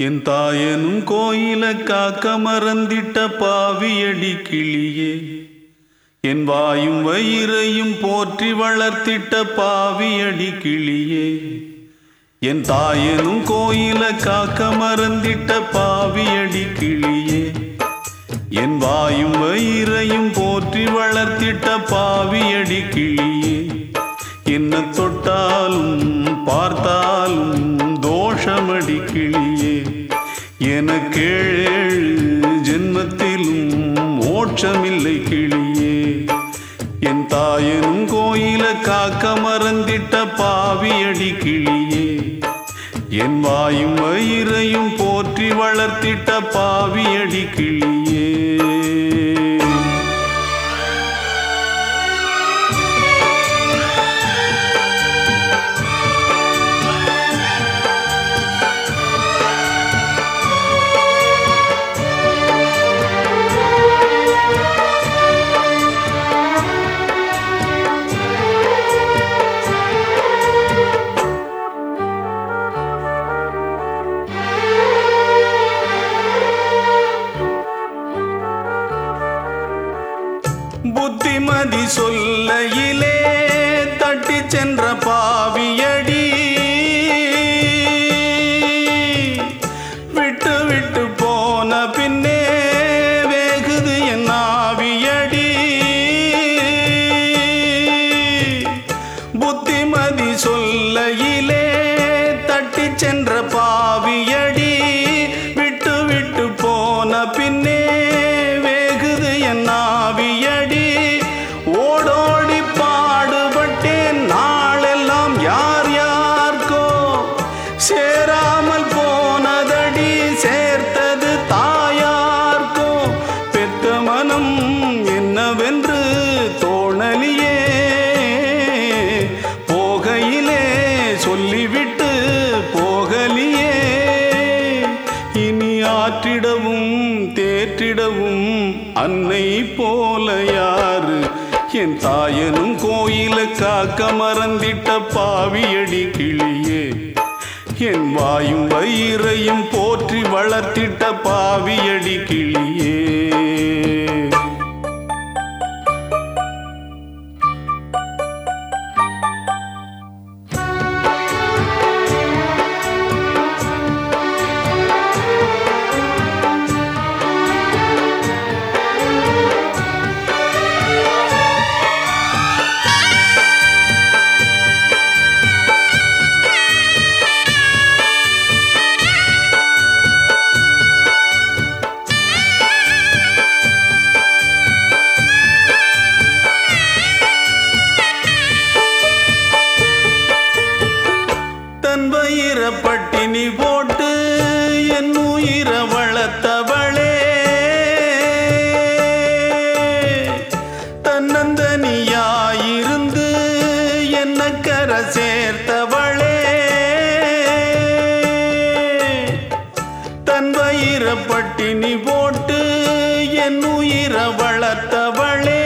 என் தாயனும் கோயில காக்க மறந்திட்ட பாவியடி கிளியே என் வாயும் வயிறையும் போற்றி வளர்த்திட்ட பாவியடி கிளியே என் தாயனும் கோயில காக்க மறந்திட்ட பாவியடி கிளியே என் வாயும் வயிறையும் போற்றி வளர்த்திட்ட பாவியடி கிளியே என்ன தொட்டாலும் பார்த்தாலும் தோஷமடி கிளியே எனக்கேழு ஜென்மத்திலும் மோட்சமில்லை கிளியே என் தாயனும் கோயில காக்க மறந்திட்ட பாவியடி கிளியே என் வாயும் வயிறையும் போற்றி வளர்த்திட்ட பாவியடி கிளியே புத்திமதி சொல்லையிலே தட்டி சென்ற பாவியடி விட்டு விட்டு போன பின்னே வேகுது என் ஆவியடி புத்திமதி சொல்லையிலே தட்டி சென்ற பாவியடி விட்டு விட்டு போன பின்னே வேகுது என் ஆவியடி ஓடோடி பாடுபட்டேன் நாளெல்லாம் யார் யார்க்கோ சேராமல் போனதடி சேர்த்தது தாயார்க்கோ பெத்த மனம் என்னவென்று தோணலியே போகையிலே சொல்லிவிட்டு போகலியே இனி ஆற்றிடவும் தேற்றிடவும் அன்னை போல யாரு என் தாயனும் கோயில காக்க மறந்திட்ட பாவியடி கிளியே என் வாயும் வயிறையும் போற்றி வளர்த்திட்ட பாவியடி கிளியே தன் வயிற பட்டினி போட்டு என் உயிர வளர்த்தவளே தன்னந்தனியாயிருந்து என்ன கர சேர்த்தவளே தன் வயிற பட்டினி போட்டு என் உயிர வளர்த்தவளே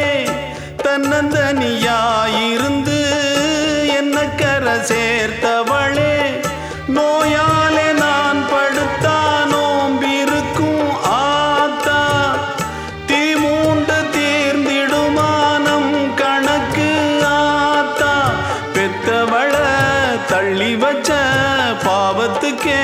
தன்னந்தனியாயிருந்து என்ன கர சேர்த்தவளே நோயாலே நான் படுத்தா நோம்பிருக்கும் ஆத்தா தீ மூண்டு தீர்ந்திடுமானம் கணக்கு ஆத்தா பெத்தவள தள்ளி வச்ச பாவத்துக்கே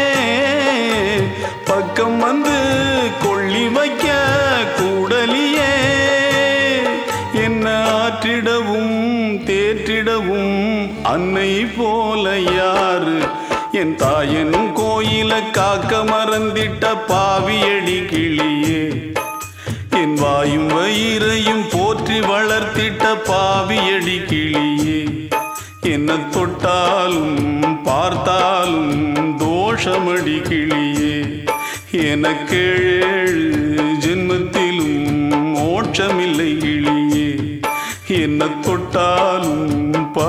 பக்கம் வந்து கொள்ளி வைக்க கூடலியே என்ன ஆற்றிடவும் தேற்றிடவும் அன்னை போல யாரு என் தாயனும் கோயில காக்க மறந்திட்ட பாவியடி கிளியே என் வாயும் வயிறையும் போற்றி வளர்த்திட்ட பாவியடி கிளியே என்ன தொட்டாலும் பார்த்தாலும் தோஷமடி கிளியே எனக்கேழு ஜென்மத்திலும் மோட்சமில்லை கிளியே என்ன தொட்டாலும்